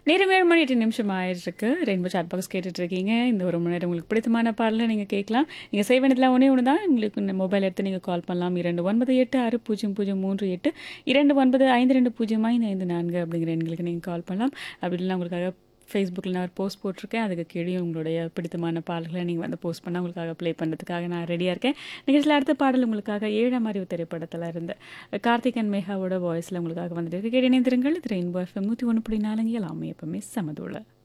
நேரம் ஏழு மணி எட்டு நிமிஷம் ஆயிருக்கு ரெயின்போ சாட் பாக்ஸ் கேட்டுட்டு இருக்கீங்க இந்த ஒரு மணி நேரம் உங்களுக்கு பிடித்தமான பாடலை நீங்கள் கேட்கலாம் நீங்கள் செய்ய வேண்டியதுலாம் ஒன்றே ஒன்று தான் உங்களுக்கு இந்த மொபைல் எடுத்து நீங்கள் கால் பண்ணலாம் இரண்டு ஒன்பது எட்டு ஆறு பூஜ்ஜியம் பூஜ்ஜியம் மூன்று எட்டு இரண்டு ஒன்பது ஐந்து ரெண்டு பூஜ்ஜியம் ஐந்து ஐந்து நான்கு அப்படிங்கிற எண்களுக்கு நீங்கள் கால் பண்ணலாம் அப்படி இல்லைன்னா உங்களுக்காக ஃபேஸ்புக்கில் நான் ஒரு போஸ்ட் போட்டிருக்கேன் அதுக்கு கீழே உங்களுடைய பிடித்தமான பாடல்களை நீங்கள் வந்து போஸ்ட் பண்ணால் உங்களுக்காக ப்ளே பண்ணுறதுக்காக நான் ரெடியாக இருக்கேன் நிகழ்ச்சியில் அடுத்த பாடல் உங்களுக்காக ஏழாம் அறிவு திரைப்படத்தில் இருந்த கார்த்திகன் மேகாவோட வாய்ஸில் உங்களுக்காக வந்துட்டு இருக்கு கேட்டு இணைந்திருங்கள் திரு இன்போ எஃப்எம் நூற்றி ஒன்று புள்ளி நாலு எல்லாமே எப்பவுமே சமதுள்ள